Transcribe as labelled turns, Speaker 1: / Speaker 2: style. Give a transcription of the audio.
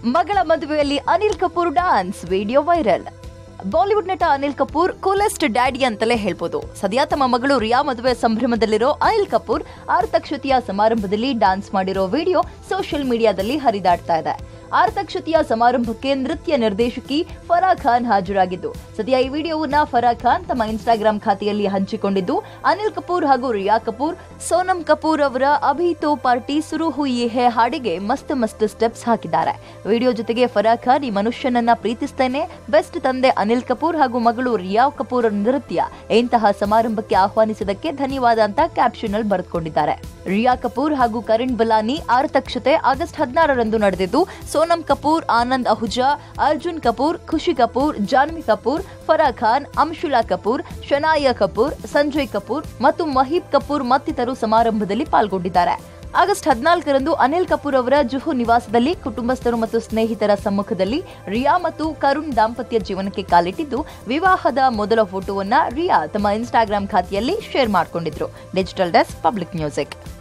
Speaker 1: ಮಗಳ ಮದುವೆಯಲ್ಲಿ Anil Kapoor dance video viral Bollywood ನಟ ಅನಿಲ್ ಕಪೂರ್ ಕೂಲೆಸ್ಟ್ ಡ್ಯಾಡಿ ಅಂತಲೇ ಹೇಳ್ಬೋದು ಸದ್ಯ ತಮ್ಮ ಮಗಳು ರಿಯಾ ಮದುವೆ ಸಂಭ್ರಮದಲ್ಲಿರೋ ಅನಿಲ್ ಕಪೂರ್ ಆರ್ತಕ್ಷತೆಯ ಸಮಾರಂಭದಲ್ಲಿ ಡಾನ್ಸ್ ಮಾಡಿರೋ ವಿಡಿಯೋ ಸೋಷಿಯಲ್ ಮೀಡಿಯಾದಲ್ಲಿ ಹರಿದಾಡ್ತಾ ಇದೆ ಆರ್ತಕ್ಷತೆಯ ಸಮಾರಂಭಕ್ಕೆ ನೃತ್ಯ ನಿರ್ದೇಶಕಿ ಫರಾ ಖಾನ್ ಹಾಜರಾಗಿದ್ದು ಸದ್ಯ ಈ ವಿಡಿಯೋವನ್ನ ಫರಾ ಖಾನ್ ತಮ್ಮ ಇನ್ಸ್ಟಾಗ್ರಾಂ ಖಾತೆಯಲ್ಲಿ ಹಂಚಿಕೊಂಡಿದ್ದು ಅನಿಲ್ ಕಪೂರ್ ಹಾಗೂ ರಿಯಾ ಕಪೂರ್ ಸೋನಂ ಕಪೂರ್ ಅವರ ಅಭಿ ತೋ ಪಾರ್ಟಿ ಸುರು ಹುಯಿ ಹೇ ಹಾಡಿಗೆ ಮಸ್ತ್ ಮಸ್ತ್ ಸ್ಟೆಪ್ಸ್ ಹಾಕಿದ್ದಾರೆ ವಿಡಿಯೋ ಜೊತೆಗೆ ಫರಾ ಖಾನ್ ಈ ಮನುಷ್ಯನನ್ನ ಪ್ರೀತಿಸ್ತೇನೆ ಬೆಸ್ಟ್ ತಂದೆ ಅನಿಲ್ ಕಪೂರ್ ಹಾಗೂ ಮಗಳು ರಿಯಾ ಕಪೂರ್ ನೃತ್ಯ ಇಂತಹ ಸಮಾರಂಭಕ್ಕೆ ಆಹ್ವಾನಿಸಿದಕ್ಕೆ ಧನ್ಯವಾದ ಅಂತ ಕ್ಯಾಪ್ಷನ್ ಅಲ್ಲಿ ಬರೆದುಕೊಂಡಿದ್ದಾರೆ ರಿಯಾ ಕಪೂರ್ ಹಾಗೂ ಕರಣ್ ಬಲಾನಿ ಆರ್ತಕ್ಷತೆ ಆಗಸ್ಟ್ ಹದಿನಾರರಂದು ನಡೆದಿದ್ದು ಸೋನಂ ಕಪೂರ್ ಆನಂದ್ ಅಹುಜಾ ಅರ್ಜುನ್ ಕಪೂರ್ ಖುಷಿ ಕಪೂರ್ ಜಾನ್ವಿ ಕಪೂರ್ ಫರಾ ಖಾನ್ ಅಂಶುಲಾ ಕಪೂರ್ ಶನಾಯ ಕಪೂರ್ ಸಂಜಯ್ ಕಪೂರ್ ಮತ್ತು ಮಹೀಬ್ ಕಪೂರ್ ಮತ್ತಿತರರು ಸಮಾರಂಭದಲ್ಲಿ ಪಾಲ್ಗೊಂಡಿದ್ದಾರೆ ಆಗಸ್ಟ್ ಹದಿನಾಲ್ಕರಂದು ಅನಿಲ್ ಕಪೂರ್ ಅವರ ಜುಹು ನಿವಾಸದಲ್ಲಿ ಕುಟುಂಬಸ್ಥರು ಮತ್ತು ಸ್ನೇಹಿತರ ಸಮ್ಮುಖದಲ್ಲಿ ರಿಯಾ ಮತ್ತು ಕರುಣ್ ದಾಂಪತ್ಯ ಜೀವನಕ್ಕೆ ಕಾಲಿಟ್ಟಿದ್ದು ವಿವಾಹದ ಮೊದಲ ಫೋಟೋವನ್ನ ರಿಯಾ ತಮ್ಮ ಇನ್ಸ್ಟಾಗ್ರಾಂ ಖಾತೆಯಲ್ಲಿ ಶೇರ್ ಮಾಡಿಕೊಂಡಿದ್ರು ಡಿಜಿಟಲ್ ಡೆಸ್ಕ್ ಪಬ್ಲಿಕ್ ಮ್ಯೂಸಿಕ್